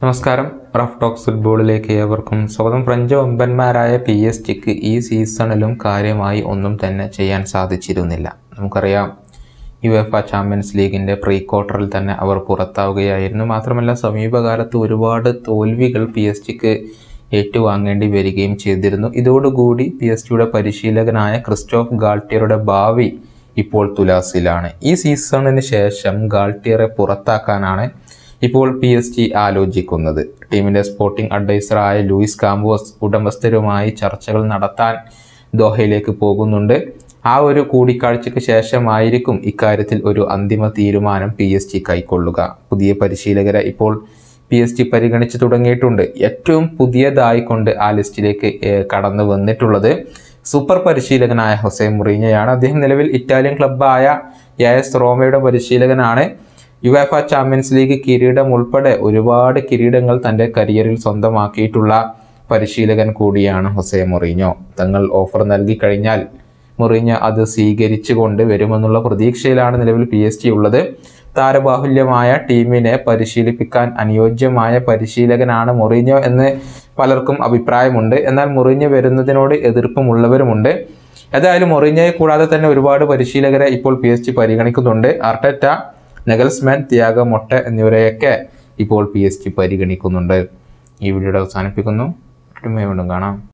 നമസ്കാരം rough talks ഫുട്ബോളിലേക്ക് ഏവർക്കും സ്വാഗതം ഫ്രഞ്ച് വമ്പന്മാരായ പി എസ് ജിക്ക് ഈ സീസണിലും കാര്യമായി ഒന്നും തന്നെ ചെയ്യാൻ സാധിച്ചിരുന്നില്ല നമുക്കറിയാം യു എഫ് ചാമ്പ്യൻസ് ലീഗിൻ്റെ പ്രീ ക്വാർട്ടറിൽ തന്നെ അവർ പുറത്താവുകയായിരുന്നു മാത്രമല്ല സമീപകാലത്ത് ഒരുപാട് തോൽവികൾ പി എസ് ജിക്ക് ഏറ്റുവാങ്ങേണ്ടി വരികയും ചെയ്തിരുന്നു ഇതോടുകൂടി പി എസ് ജിയുടെ പരിശീലകനായ ക്രിസ്റ്റോഫ് ഗാൾട്ടിയറുടെ ഭാവി ഇപ്പോൾ തുലാസിലാണ് ഈ സീസണിന് ശേഷം ഗാൾട്ടിയറെ പുറത്താക്കാനാണ് ഇപ്പോൾ പി എസ് ജി ആലോചിക്കുന്നത് ടീമിന്റെ സ്പോർട്ടിംഗ് അഡ്വൈസറായ ലൂയിസ് കാമ്പോസ് ഉടമസ്ഥരുമായി ചർച്ചകൾ നടത്താൻ ദോഹയിലേക്ക് പോകുന്നുണ്ട് ആ ഒരു കൂടിക്കാഴ്ചയ്ക്ക് ശേഷമായിരിക്കും ഇക്കാര്യത്തിൽ ഒരു അന്തിമ തീരുമാനം പി എസ് ജി കൈക്കൊള്ളുക പുതിയ പരിശീലകരെ ഇപ്പോൾ പി എസ് ജി പരിഗണിച്ചു തുടങ്ങിയിട്ടുണ്ട് ഏറ്റവും പുതിയതായിക്കൊണ്ട് ആ ലിസ്റ്റിലേക്ക് ഏഹ്, കടന്നു വന്നിട്ടുള്ളത് സൂപ്പർ പരിശീലകനായ ഹൊസെ മുറീഞ്ഞയാണ് അദ്ദേഹം നിലവിൽ ഇറ്റാലിയൻ ക്ലബ്ബായ എസ് റോമയുടെ പരിശീലകനാണ് യുവേഫ ചാമ്പ്യൻസ് ലീഗ് കിരീടം ഉൾപ്പെടെ ഒരുപാട് കിരീടങ്ങൾ തൻ്റെ കരിയറിൽ സ്വന്തമാക്കിയിട്ടുള്ള പരിശീലകൻ കൂടിയാണ് ഹൊസെ മൊറീഞ്ഞോ തങ്ങൾ ഓഫർ നൽകി കഴിഞ്ഞാൽ മൊറീഞ്ഞോ അത് സ്വീകരിച്ചുകൊണ്ട് വരുമെന്നുള്ള പ്രതീക്ഷയിലാണ് നിലവിൽ പി എസ് ജി ഉള്ളത് താരബാഹുല്യമായ ടീമിനെ പരിശീലിപ്പിക്കാൻ അനുയോജ്യമായ പരിശീലകനാണ് മൊറീഞ്ഞോ എന്ന് പലർക്കും അഭിപ്രായമുണ്ട് എന്നാൽ മൊറീഞ്ഞോ വരുന്നതിനോട് എതിർപ്പുമുള്ളവരുമുണ്ട് ഏതായാലും മൊറീഞ്ഞോയെ കൂടാതെ തന്നെ ഒരുപാട് പരിശീലകരെ ഇപ്പോൾ പി എസ് ജി പരിഗണിക്കുന്നുണ്ട് ആർട്ടറ്റ നെഗൽസ്മാൻ ത്യാഗ മൊട്ട എന്നിവരെയൊക്കെ ഇപ്പോൾ പി എസ് ജി പരിഗണിക്കുന്നുണ്ട് ഈ വീഡിയോയുടെ അവസാനിപ്പിക്കുന്നു വീണ്ടും കാണാം